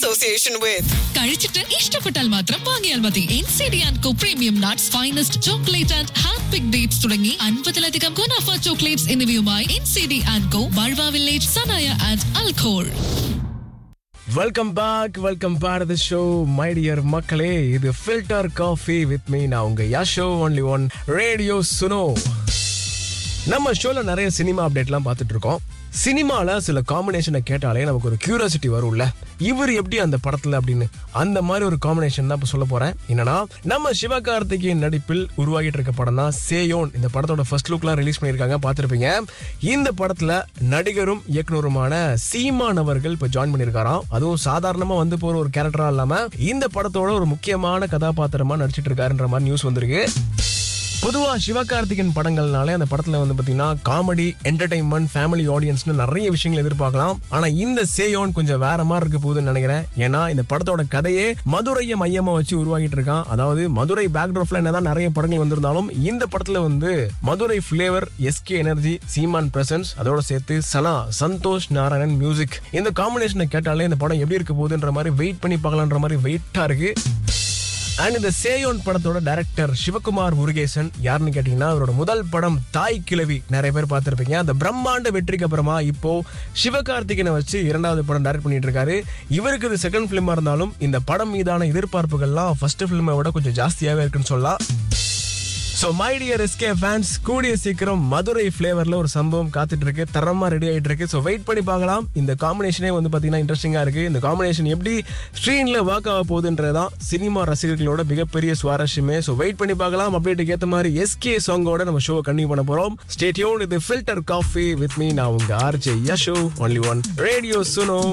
association with. കഴിച്ചിട്ട് ഇഷ്ടപ്പെട്ടാൽ മാത്രം വാങ്ങിയാൽ മതി N C D and co premium nuts finest chocolate and hand pick dates തുടങ്ങി അൻപതിലധികം ഗുണാഫ ചോക്ലേറ്റ്സ് എന്നിവയുമായി N C D and co Barwa village Sanaya and Al Khor welcome back welcome back the show my dear மக்களே இது filter coffee with me நான் உங்க Yasho only one radio Suno நம்ம ஷோல நிறைய சினிமா அப்டேட்லாம் பார்த்துட்டு இருக்கோம் சினிமால சில காம்பினேஷனை கேட்டாலே நமக்கு ஒரு கியூரியாசிட்டி வரும்ல இவர் எப்படி அந்த படத்துல அப்படின்னு அந்த மாதிரி ஒரு காம்பினேஷன் தான் இப்ப சொல்ல போறேன் என்னன்னா நம்ம சிவகார்த்திகேயன் நடிப்பில் உருவாகிட்டு இருக்க படம் தான் சேயோன் இந்த படத்தோட ஃபர்ஸ்ட் லுக்லாம் ரிலீஸ் பண்ணியிருக்காங்க பார்த்துருப்பீங்க இந்த படத்துல நடிகரும் இயக்குனருமான சீமான் அவர்கள் இப்ப ஜாயின் பண்ணியிருக்காராம் அதுவும் சாதாரணமா வந்து போற ஒரு கேரக்டரா இல்லாம இந்த படத்தோட ஒரு முக்கியமான கதாபாத்திரமா நடிச்சிட்டு இருக்காருன்ற மாதிரி நியூஸ் வந்திருக்கு பொதுவா சிவகார்த்திகேயன் படங்கள்னாலே அந்த படத்துல வந்து பாத்தீங்கன்னா காமெடி என்டர்டைன்மெண்ட் ஃபேமிலி ஆடியன்ஸ்னு நிறைய விஷயங்கள் எதிர்பார்க்கலாம் ஆனா இந்த சேயோன் கொஞ்சம் வேற மாதிரி இருக்க போகுதுன்னு நினைக்கிறேன் ஏன்னா இந்த படத்தோட கதையே மதுரையை மையமா வச்சு உருவாகிட்டு இருக்கான் அதாவது மதுரை பேக்ராப்ல என்னதான் நிறைய படங்கள் வந்திருந்தாலும் இந்த படத்துல வந்து Madurai flavour SK energy Seeman presence அதோட சேர்த்து சனா சந்தோஷ் நாராயணன் மியூசிக் இந்த காம்பினேஷனை கேட்டாலே இந்த படம் எப்படி இருக்க போகுதுன்ற மாதிரி வெயிட் பண்ணி பார்க்கலான்ற மாதிரி வெயிட்டா இருக்கு அண்ட் இந்த சேயோன் படத்தோட டைரக்டர் சிவகுமார் முருகேசன் யாருன்னு கேட்டீங்கன்னா அவரோட முதல் படம் தாய் கிழவி நிறைய பேர் பார்த்திருப்பீங்க அந்த பிரம்மாண்ட வெற்றிக்கு அப்புறமா இப்போ சிவகார்த்திகனை வச்சு இரண்டாவது படம் டைரக்ட் பண்ணிட்டு இருக்காரு இவருக்கு இது செகண்ட் ஃபிலிமா இருந்தாலும் இந்த படம் மீதான எதிர்பார்ப்புகள்லாம் ஃபர்ஸ்ட் ஃபிலிமை விட கொஞ்சம் ஜாஸ்தியாவே இருக்குன்னு சொல்லலாம் so my dear SK fans கூடிய சீக்கிரம் மதுரை ஃப்ளேவரில் ஒரு சம்பவம் காத்துட்டு இருக்கு தரமாக ரெடி ஆகிட்டு இருக்கு ஸோ வெயிட் பண்ணி பார்க்கலாம் இந்த காம்பினேஷனே வந்து பார்த்தீங்கன்னா இன்ட்ரெஸ்டிங்காக இருக்கு இந்த காம்பினேஷன் எப்படி ஸ்க்ரீனில் ஒர்க் ஆக போகுதுன்றதான் சினிமா ரசிகர்களோட மிகப்பெரிய சுவாரஸ்யமே ஸோ வெயிட் பண்ணி பார்க்கலாம் அப்டேட்டுக்கு ஏற்ற மாதிரி எஸ்கே சாங்கோட நம்ம ஷோ கண்டினியூ பண்ண போகிறோம் ஸ்டேட்யூன் இது ஃபில்டர் காஃபி வித் மீ நான் உங்க RJ Yasho only one radio சுனோ